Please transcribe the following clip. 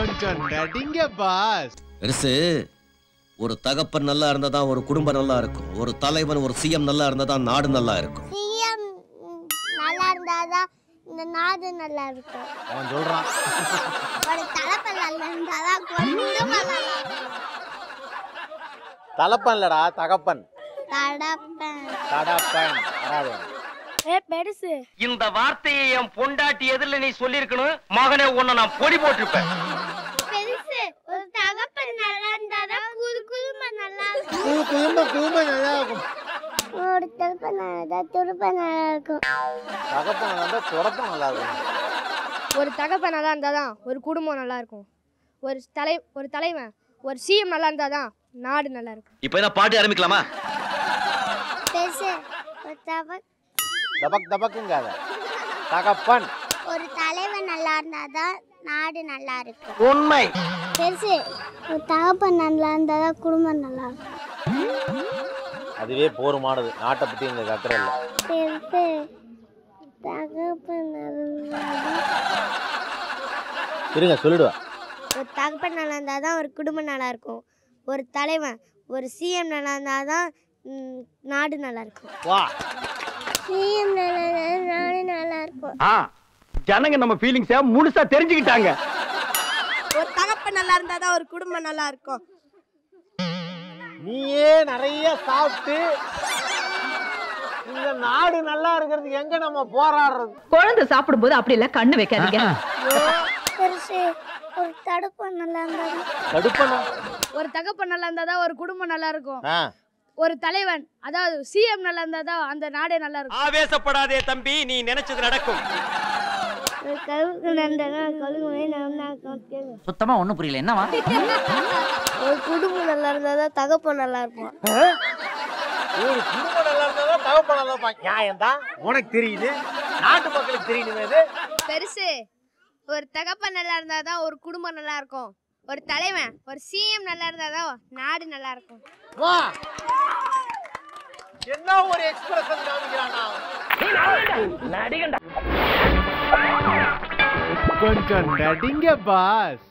கொஞ்சம் நடிங்க பாஸ் பெருசு ஒரு தகப்பன் நல்லா இருந்தா தான் ஒரு குடும்பம் நல்லா இருக்கும் ஒரு தலைவன் ஒரு சிஎம் நல்லா இருந்தா தான் நாடு நல்லா இருக்கும் சிஎம் நல்லா இருந்தாதான் இந்த நாடு நல்லா இருக்கும் அவன் சொல்றான் ஒரு தலைப்பை நல்லா இருந்தாதான் குடும்பம் நல்லா இருக்கும் தலப்பன் இல்லடா தகப்பன் தடப்பன் தடப்பன் வராது ஏ பெருசு இந்த வார்த்தையை என் பொண்டாட்டி எதிரில நீ சொல்லிருக்கணும் மகனே உன்னை நான் பொடி போட்டிருப்பேன் பெருசு ஒரு தகப்பன் நல்லா இருந்தாதான் குடு குடும்பம் நல்லா இருக்கும் குழு குழும்ப குழும்ப நல்லா இருக்கும் ஒரு தலைப்பை நல்லா துருப்பம் நல்லா இருக்கும் தகப்பன் நல்லா துறப்பம் நல்லா இருக்கும் ஒரு தகப்பன் நல்லா இருந்தால் தான் ஒரு குடும்பம் நல்லா இருக்கும் ஒரு தலை ஒரு தலைவன் ஒரு சிஎம் நல்லா இருந்தால் தான் நாடு நல்லா இருக்கும் இப்போ என்ன பாட்டு ஆரம்பிக்கலாமா பெருசு ஒரு தவ தபக் தபக்குங்காத தகப்பன் ஒரு தலைவன் நல்லா இருந்தாதான் நாடு நல்லா இருக்கும் உண்மை பெருசு ஒரு தகப்பன் நல்லா இருந்தாதான் குடும்பம் நல்லா இருக்கும் அதுவே போருமானது நாட்டை பத்தி இந்த அக்கறை இல்லை பெருசு தகப்பன் நல்லா இருங்க சொல்லிடுவா ஒரு தகப்பன் நல்லா இருந்தால் தான் ஒரு குடும்பம் நல்லா இருக்கும் ஒரு தலைவன் ஒரு சிஎம் நல்லா இருந்தால் தான் ம், நாடு நல்லா இருக்கும் வா சிஎம் நல்லா இருந்தா நாடு நல்லா இருக்கும் ஆ ஜனங்க நம்ம ஃபீலிங்ஸ முழுசா தெரிஞ்சுக்கிட்டாங்க ஒரு தகப்பன் நல்லா இருந்தால் தான் ஒரு குடும்பம் நல்லா இருக்கும் நீயே நிறைய சாப்பிட்டு இந்த நாடு நல்லா இருக்கிறதுக்கு எங்க நம்ம போராடுறது குழந்தை சாப்பிடும்போது அப்படி எல்லாம் கண்ணு வைக்காதீங்க பெருசு ஒரு தடுப்பன் நல்லா இருந்தாதான் தடுப்பனா ஒரு தகப்பன் நல்லா இருந்தால் தான் ஒரு குடும்பம் நல்லா இருக்கும் ஆ ஒரு தலைவன் அதாவது சிஎம் நல்லா இருந்தால் தான் அந்த நாடே நல்லா இருக்கும் ஆவேசப்படாதே தம்பி நீ நினைச்சது நடக்கும் ஒரு கழுவுக்கு நன்றா கழுவுமே நல்லா சுத்தமா ஒண்ணும் புரியல என்னவா ஒரு குடும்பம் நல்லா இருந்தால் தான் தகப்பன் நல்லா இருக்கும் ஒரு குடும்பம் நல்லா இருந்தாதான் தகப்பன் நல்லா இருப்பான் நியாயம் தான் உனக்கு தெரியுது நாட்டு மக்களுக்கு தெரியணுமே இது பெருசு ஒரு தகப்பன் நல்லா இருந்தால் தான் ஒரு குடும்பம் நல்லா இருக்கும் ஒரு தலைவன் ஒரு சிஎம் நல்லா இருந்தால் தான் நாடு நல்லா இருக்கும் வா என்ன ஒரு எக்ஸ்பிரஷன் காமிக்கிறானா கொஞ்சம் நடிங்க பாஸ்